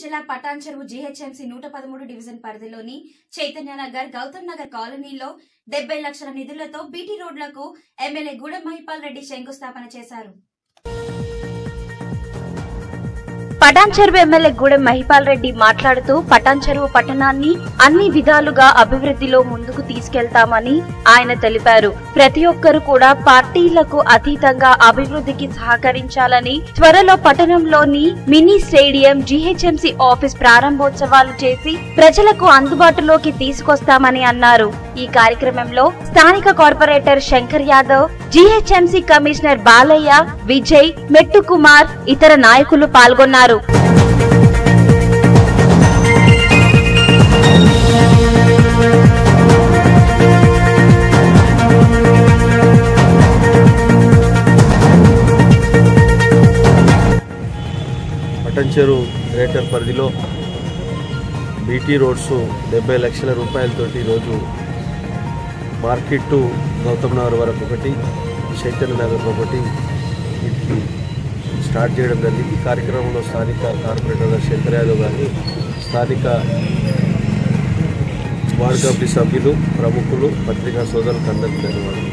జిల్లా పటాన్ చెరువు జీహెచ్ఎంసీ నూట పదమూడు డివిజన్ పరిధిలోని చైతన్య నగర్ గౌతమ్ నగర్ కాలనీలో డెబ్బై లక్షల నిధులతో బీటీ రోడ్లకు ఎమ్మెల్యే గూడెం మహిపాల్ రెడ్డి శంకుస్థాపన చేశారు పటాన్ చెరువు ఎమ్మెల్యే గూడెం మహిపాల్ రెడ్డి మాట్లాడుతూ పటాన్ చెరువు పట్టణాన్ని అన్ని విధాలుగా అభివృద్ధిలో ముందుకు తీసుకెళ్తామని ఆయన తెలిపారు ప్రతి ఒక్కరు కూడా పార్టీలకు అతీతంగా అభివృద్ధికి సహకరించాలని త్వరలో పట్టణంలోని మినీ స్టేడియం జీహెచ్ఎంసీ ఆఫీస్ ప్రారంభోత్సవాలు చేసి ప్రజలకు అందుబాటులోకి తీసుకొస్తామని అన్నారు ఈ కార్యక్రమంలో స్థానిక corporator Shankar Yadav GHMC commissioner Balayya Vijay Mettu Kumar ఇతర నాయకులు పాల్గొన్నారు పటంచెరు గ్రేటర్ పరిధిలో బీటీ రోడ్స్ డెబ్బై లక్షల రూపాయలతోటి ఈరోజు మార్కెట్ టు గౌతమ్ నగర్ వరకు ఒకటి చైతన్య నగర్ ఒకటి వీటికి స్టార్ట్ చేయడం జరిగింది ఈ కార్యక్రమంలో స్థానిక కార్పొరేటర్ గారు శంకర్ యాదవ్ గారిని స్థానిక వార్డు కమిటీ సభ్యులు ప్రముఖులు పత్రికా సోదరులకు అందరికీ ధన్యవాదాలు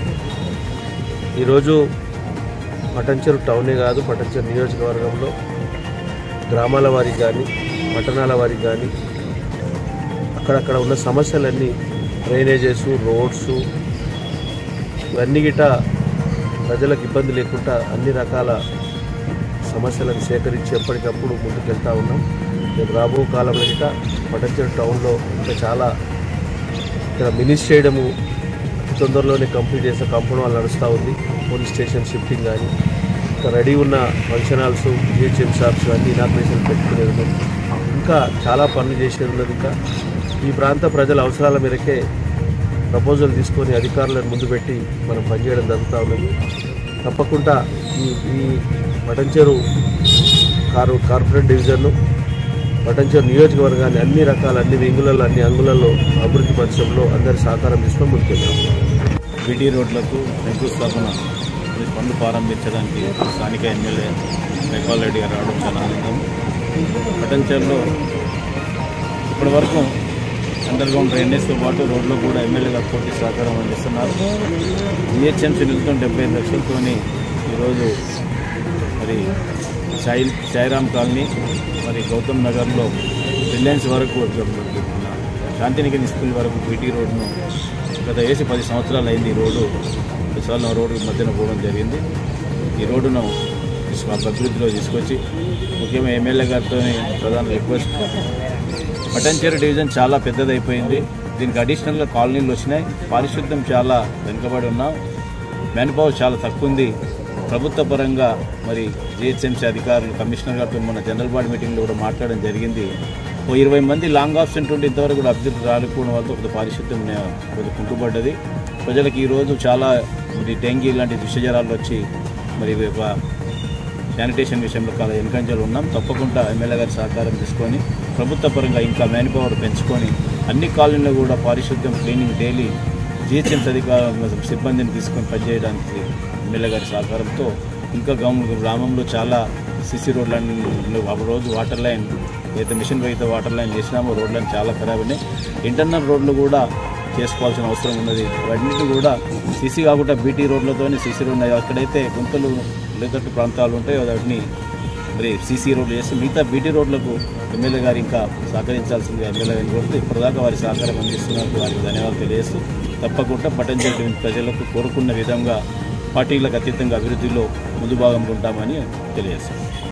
ఈరోజు పటంచెరు టౌనే కాదు పటంచెరు నియోజకవర్గంలో గ్రామాల వారికి కానీ పట్టణాల వారికి కానీ అక్కడక్కడ ఉన్న సమస్యలన్నీ డ్రైనేజెస్ రోడ్స్ ఇవన్నీ గిట ప్రజలకు ఇబ్బంది లేకుండా అన్ని రకాల సమస్యలను సేకరించి ఎప్పటికప్పుడు ముందుకెళ్తా ఉన్నాం రేపు రాబో కాలంలో గిట పటంచెరు టౌన్లో ఇంకా చాలా ఇక్కడ మినీ స్టేడియము తొందరలోనే కంప్లీట్ చేసే కంపౌండ్ వాళ్ళు నడుస్తూ ఉంది పోలీస్ స్టేషన్ షిఫ్టింగ్ కానీ ఇంకా రెడీ ఉన్న ఫంక్షన్ హాల్స్ జిహెచ్ఎం షాప్స్ అన్ని ఇనాగ్రేషన్ పెట్టుకునేది ఉన్నది ఇంకా చాలా పనులు చేసేది ఉన్నది ఇంకా ఈ ప్రాంత ప్రజల అవసరాల మేరకే ప్రపోజల్ తీసుకొని అధికారులను ముందు పెట్టి మనం పనిచేయడం జరుగుతూ ఉన్నది తప్పకుండా ఈ ఈ పటంచెరు కారు కార్పొరేట్ డివిజన్ను పటంచెరు నియోజకవర్గాన్ని అన్ని రకాల అన్ని వింగులలో అన్ని అంగులలో అభివృద్ధి పరిశ్రమలో అందరి సహకారం తీసుకొని ముందుకెళ్తాం బీటీ రోడ్లకు శంకుస్థాపన ఈ పనులు ప్రారంభించడానికి స్థానిక ఎమ్మెల్యే మైపాల్ రెడ్డి గారు రావడం చాలా ఆనందం పటంచర్లో ఇప్పటి వరకు అండర్ గ్రౌండ్ డ్రైనేజ్తో పాటు రోడ్లో కూడా ఎమ్మెల్యే గారు పూర్తి సహకారం అందిస్తున్నారు జిహెచ్ఎంసీ నిధులతో డెబ్బై ఐదు లక్షలతోని ఈరోజు మరి సాయి సాయిరామ్ కాలనీ మరి గౌతమ్ నగర్లో రిలయన్స్ వరకు మన శాంతినికేతన్ స్కూల్ వరకు బీటీ రోడ్ను గత వేసి పది సంవత్సరాలు అయింది ఈ రోడ్డు విశాల రోడ్డు మధ్యన పోవడం జరిగింది ఈ రోడ్డును తీసుకు అభివృద్ధిలో తీసుకొచ్చి ముఖ్యంగా ఎమ్మెల్యే గారితో ప్రధాన రిక్వెస్ట్ పటంచేరు డివిజన్ చాలా పెద్దదైపోయింది దీనికి అడిషనల్గా కాలనీలు వచ్చినాయి పారిశుద్ధ్యం చాలా వెనుకబడి ఉన్నాం మ్యాన్ పవర్ చాలా తక్కువ ఉంది ప్రభుత్వ పరంగా మరి జిహెచ్ఎంసీ అధికారులు కమిషనర్ గారితో మన జనరల్ బాడీ మీటింగ్లో కూడా మాట్లాడడం జరిగింది ఓ ఇరవై మంది లాంగ్ ఆబ్సెంట్ ఉంటే ఇంతవరకు కూడా అభ్యర్థులు రాలిపోవడం వల్ల కొద్ది పారిశుద్ధ్యం నే- కొద్ది కుంటుపడ్డది ప్రజలకు ఈరోజు చాలా మరి డెంగీ లాంటి విషజ్వరాలు వచ్చి మరి ఒక శానిటేషన్ విషయంలో చాలా వెనుకంజలు ఉన్నాం తప్పకుండా ఎమ్మెల్యే గారి సహకారం తీసుకొని ప్రభుత్వ పరంగా ఇంకా మ్యాన్ పవర్ పెంచుకొని అన్ని కాలనీలో కూడా పారిశుద్ధ్యం క్లీనింగ్ డైలీ జిహెచ్ఎంసీ అధికారుల సిబ్బందిని తీసుకొని పనిచేయడానికి ఎమ్మెల్యే గారి సహకారంతో ఇంకా గ్రామం గ్రామంలో చాలా సిసి రోడ్లన్నీ ఒక రోజు వాటర్ లైన్ అయితే మిషన్ అయితే వాటర్ లైన్ చేసినామో రోడ్లన్నీ చాలా ఖరాబ్ ఉన్నాయి ఇంటర్నల్ రోడ్లు కూడా చేసుకోవాల్సిన అవసరం ఉన్నది వాటిని కూడా సీసీ కాకుండా బీటీ రోడ్లతోనే సీసీ రోడ్ ఉన్నాయి అక్కడైతే గుంతలు లేదట్టు ప్రాంతాలు ఉంటాయో వాటిని మరి సీసీ రోడ్లు చేసి మిగతా బీటీ రోడ్లకు ఎమ్మెల్యే గారు ఇంకా సహకరించాల్సింది ఎమ్మెల్యే గారిని కోరుతూ ఇప్పటిదాకా వారి సహకారం అందిస్తున్నందుకు వారికి ధన్యవాదాలు తెలియజేస్తూ తప్పకుండా పట్టణం ప్రజలకు కోరుకున్న విధంగా పార్టీలకు అతీతంగా అభివృద్ధిలో ముందు భాగంగా ఉంటామని తెలియజేస్తాం